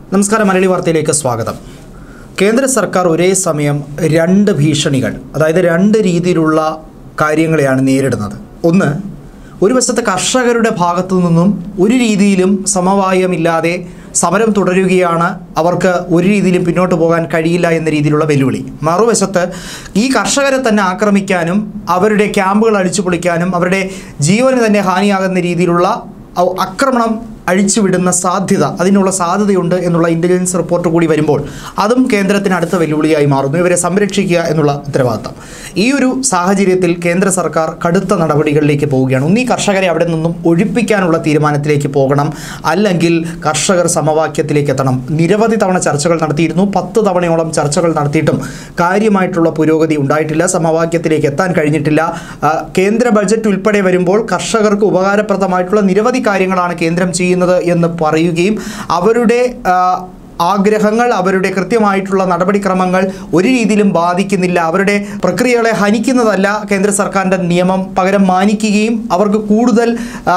നമസ്കാരം മലയാളി വാർത്തയിലേക്ക് സ്വാഗതം കേന്ദ്ര സർക്കാർ ഒരേ സമയം രണ്ട് ഭീഷണികൾ അതായത് രണ്ട് രീതിയിലുള്ള കാര്യങ്ങളെയാണ് നേരിടുന്നത് ഒന്ന് ഒരു വശത്ത് കർഷകരുടെ ഭാഗത്തു നിന്നും ഒരു രീതിയിലും സമവായമില്ലാതെ സമരം തുടരുകയാണ് അവർക്ക് ഒരു രീതിയിലും പിന്നോട്ട് പോകാൻ കഴിയില്ല എന്ന രീതിയിലുള്ള വെല്ലുവിളി മറുവശത്ത് ഈ കർഷകരെ തന്നെ ആക്രമിക്കാനും അവരുടെ ക്യാമ്പുകൾ അടിച്ചു പൊളിക്കാനും അവരുടെ ജീവന് തന്നെ ഹാനിയാകുന്ന രീതിയിലുള്ള ഔ- ആക്രമണം അഴിച്ചുവിടുന്ന സാധ്യത അതിനുള്ള സാധ്യതയുണ്ട് എന്നുള്ള ഇൻ്റലിജൻസ് റിപ്പോർട്ട് കൂടി വരുമ്പോൾ അതും കേന്ദ്രത്തിന് അടുത്ത വെല്ലുവിളിയായി മാറുന്നു ഇവരെ സംരക്ഷിക്കുക എന്നുള്ള ഉത്തരവാദിത്തം ഈ ഒരു സാഹചര്യത്തിൽ കേന്ദ്ര സർക്കാർ കടുത്ത നടപടികളിലേക്ക് പോവുകയാണ് ഒന്നീ കർഷകരെ അവിടെ നിന്നും ഒഴിപ്പിക്കാനുള്ള തീരുമാനത്തിലേക്ക് പോകണം അല്ലെങ്കിൽ കർഷകർ സമവാക്യത്തിലേക്ക് എത്തണം നിരവധി തവണ ചർച്ചകൾ നടത്തിയിരുന്നു പത്ത് തവണയോളം ചർച്ചകൾ നടത്തിയിട്ടും കാര്യമായിട്ടുള്ള പുരോഗതി ഉണ്ടായിട്ടില്ല സമവാക്യത്തിലേക്ക് എത്താൻ കഴിഞ്ഞിട്ടില്ല ആ, കേന്ദ്ര ബജറ്റ് ഉൾപ്പെടെ വരുമ്പോൾ കർഷകർക്ക് ഉപകാരപ്രദമായിട്ടുള്ള നിരവധി കാര്യങ്ങളാണ് കേന്ദ്രം ചെയ്യുന്നത് എന്ന് പറയുകയും അവരുടെ ആ, ആഗ്രഹങ്ങൾ അവരുടെ കൃത്യമായിട്ടുള്ള നടപടിക്രമങ്ങൾ ഒരു രീതിയിലും ബാധിക്കുന്നില്ല അവരുടെ പ്രക്രിയകളെ ഹനിക്കുന്നതല്ല കേന്ദ്ര സർക്കാരിൻ്റെ നിയമം പകരം മാനിക്കുകയും അവർക്ക് കൂടുതൽ ആ,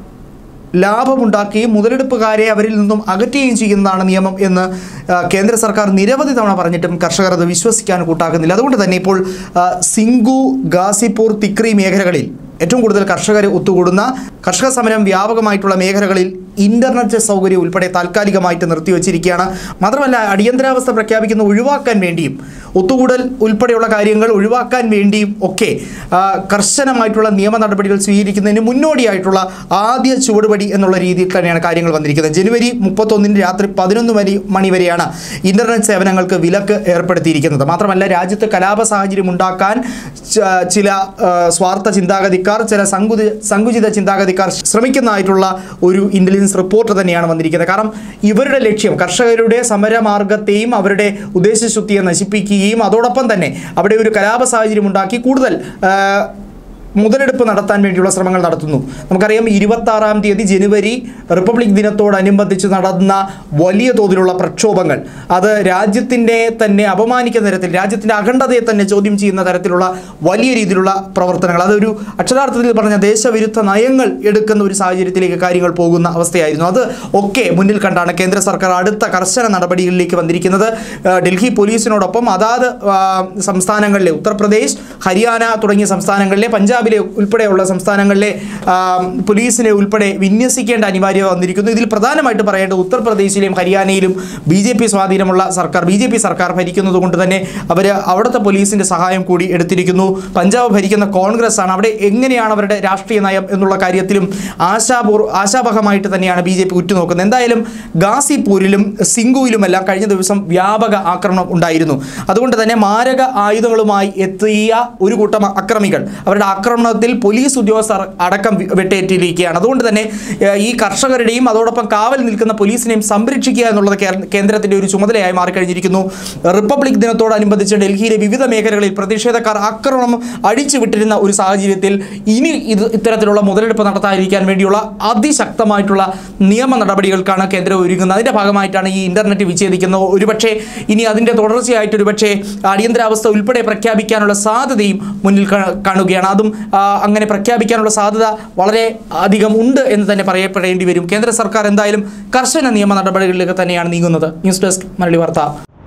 ലാഭമുണ്ടാക്കുകയും മുതലെടുപ്പുകാരെ അവരിൽ നിന്നും അകറ്റുകയും ചെയ്യുന്നതാണ് നിയമം എന്ന് ആ, കേന്ദ്ര സർക്കാർ നിരവധി തവണ പറഞ്ഞിട്ടും കർഷകർ അത് വിശ്വസിക്കാൻ കൂട്ടാക്കുന്നില്ല അതുകൊണ്ട് തന്നെ ഇപ്പോൾ ആ, സിംഗു ഗാസിപൂർ തിക്രി മേഖലകളിൽ ഏറ്റവും കൂടുതൽ കർഷകർ ഒത്തുകൂടുന്ന കർഷക സമരം വ്യാപകമായിട്ടുള്ള മേഖലകളിൽ ഇന്റർനെറ്റ് സൗകര്യം ഉൾപ്പെടെ താൽക്കാലികമായിട്ട് നിർത്തിവെച്ചിരിക്കുകയാണ് മാത്രമല്ല അടിയന്തരാവസ്ഥ പ്രഖ്യാപിക്കുന്ന ഒഴിവാക്കാൻ വേണ്ടിയും ഒത്തുകൂടൽ ഉൾപ്പെടെയുള്ള കാര്യങ്ങൾ ഒഴിവാക്കാൻ വേണ്ടിയും ഒക്കെ ആ, കർശനമായിട്ടുള്ള നിയമ നടപടികൾ സ്വീകരിക്കുന്നതിന് മുന്നോടിയായിട്ടുള്ള ആദ്യ ചുവടുപടി എന്നുള്ള രീതിയിൽ തന്നെയാണ് കാര്യങ്ങൾ വന്നിരിക്കുന്നത് ജനുവരി മുപ്പത്തൊന്നിന് രാത്രി പതിനൊന്ന് മണി മണി വരെയാണ് ഇന്റർനെറ്റ് സേവനങ്ങൾക്ക് വിലക്ക് ഏർപ്പെടുത്തിയിരിക്കുന്നത് മാത്രമല്ല രാജ്യത്ത് കലാപ സാഹചര്യം ഉണ്ടാക്കാൻ ച- ചില ആ, സ്വാർത്ഥ ചിന്താഗതിക്കാർ ചില സങ്കുചി സങ്കുചിത ചിന്താഗതിക്കാർ ശ്രമിക്കുന്നതായിട്ടുള്ള ഒരു ഇന്റലിജൻസ് റിപ്പോർട്ട് തന്നെയാണ് വന്നിരിക്കുന്നത് കാരണം ഇവരുടെ ലക്ഷ്യം കർഷകരുടെ സമരമാർഗത്തെയും അവരുടെ ഉദ്ദേശശുദ്ധിയെ നശിപ്പിക്കുകയും അതോടൊപ്പം തന്നെ അവിടെ ഒരു കലാപ സാഹചര്യം ഉണ്ടാക്കി കൂടുതൽ ആ, മുതലെടുപ്പ് നടത്താൻ വേണ്ടിയുള്ള ശ്രമങ്ങൾ നടത്തുന്നു നമുക്കറിയാം ഇരുപത്താറാം തീയതി ജനുവരി റിപ്പബ്ലിക് ദിനത്തോടനുബന്ധിച്ച് നടന്ന വലിയ തോതിലുള്ള പ്രക്ഷോഭങ്ങൾ അത് രാജ്യത്തിൻ്റെ തന്നെ അപമാനിക്കുന്ന തരത്തിൽ രാജ്യത്തിൻ്റെ അഖണ്ഡതയെ തന്നെ ചോദ്യം ചെയ്യുന്ന തരത്തിലുള്ള വലിയ രീതിയിലുള്ള പ്രവർത്തനങ്ങൾ അതൊരു അക്ഷരാർത്ഥത്തിൽ പറഞ്ഞ ദേശവിരുദ്ധ നയങ്ങൾ എടുക്കുന്ന ഒരു സാഹചര്യത്തിലേക്ക് കാര്യങ്ങൾ പോകുന്ന അവസ്ഥയായിരുന്നു അത് ഒക്കെ മുന്നിൽ കണ്ടാണ് കേന്ദ്ര സർക്കാർ അടുത്ത കർശന നടപടികളിലേക്ക് വന്നിരിക്കുന്നത് ആ, ഡൽഹി പോലീസിനോടൊപ്പം അതാത് ആ, സംസ്ഥാനങ്ങളിലെ ഉത്തർപ്രദേശ് ഹരിയാന തുടങ്ങിയ സംസ്ഥാനങ്ങളിലെ പഞ്ചാബിലെ ഉൾപ്പെടെയുള്ള സംസ്ഥാനങ്ങളിലെ ആ, പോലീസിനെ ഉൾപ്പെടെ വിന്യസിക്കേണ്ട അനിവാര്യത വന്നിരിക്കുന്നു ഇതിൽ പ്രധാനമായിട്ട് പറയേണ്ടത് ഉത്തർപ്രദേശിലെയും ഹരിയാനയിലും ബി ജെ പി സ്വാധീനമുള്ള സർക്കാർ ബി ജെ പി സർക്കാർ ഭരിക്കുന്നത് കൊണ്ട് തന്നെ അവർ അവിടുത്തെ പോലീസിൻ്റെ സഹായം കൂടി എടുത്തിരിക്കുന്നു പഞ്ചാബ് ഭരിക്കുന്ന കോൺഗ്രസ് ആണ് അവിടെ എങ്ങനെയാണ് അവരുടെ രാഷ്ട്രീയ നയം എന്നുള്ള കാര്യത്തിലും ആശാപൂർ ആശാവഹമായിട്ട് തന്നെയാണ് ബി ജെ പി ഉറ്റുനോക്കുന്നത് എന്തായാലും ഗാസിപൂരിലും സിംഗുവിലുമെല്ലാം കഴിഞ്ഞ ദിവസം വ്യാപക ആക്രമണം ഉണ്ടായിരുന്നു അതുകൊണ്ട് തന്നെ മാരക ആയുധങ്ങളുമായി എത്തിയ ഒരു കൂട്ടം അക്രമികൾ അവരുടെ ആക്രമണത്തിൽ പോലീസ് ഉദ്യോഗസ്ഥർ അടക്കം വി- വെട്ടേറ്റിരിക്കുകയാണ് അതുകൊണ്ട് തന്നെ ഏഹ്, ഈ കർഷകരുടെയും അതോടൊപ്പം കാവൽ നിൽക്കുന്ന പോലീസിനെയും സംരക്ഷിക്കുക എന്നുള്ളത് കേര- കേന്ദ്രത്തിന്റെ ഒരു ചുമതലയായി മാറിക്കഴിഞ്ഞിരിക്കുന്നു റിപ്പബ്ലിക് ദിനത്തോടനുബന്ധിച്ച് ഡൽഹിയിലെ വിവിധ മേഖലകളിൽ പ്രതിഷേധക്കാർ ആക്രമണം അടിച്ചുവിട്ടിരുന്ന ഒരു സാഹചര്യത്തിൽ ഇനി ഇത് ഇത്തരത്തിലുള്ള മുതലെടുപ്പ് നടത്താതിരിക്കാൻ വേണ്ടിയുള്ള അതിശക്തമായിട്ടുള്ള നിയമ നടപടികൾക്കാണ് കേന്ദ്രം ഒരുങ്ങുന്നത് അതിന്റെ ഭാഗമായിട്ടാണ് ഈ ഇന്റർനെറ്റ് വിച്ഛേദിക്കുന്നത് ഒരുപക്ഷെ ഇനി അതിന്റെ തുടർച്ചയായിട്ട് ഒരുപക്ഷെ അടിയന്തരാവസ്ഥ ഉൾപ്പെടെ പ്രഖ്യാപിക്കാനുള്ള സാധ്യതയും മുന്നിൽ കാ- കാണുകയാണ് അതും ആ, അങ്ങനെ പ്രഖ്യാപിക്കാനുള്ള സാധ്യത വളരെ അധികം ഉണ്ട് എന്ന് തന്നെ പറയപ്പെടേണ്ടി വരും കേന്ദ്ര സർക്കാർ എന്തായാലും കർശന നിയമ നടപടികളിലേക്ക് തന്നെയാണ് നീങ്ങുന്നത് ന്യൂസ് ഡെസ്ക് മലയാളി വാർത്ത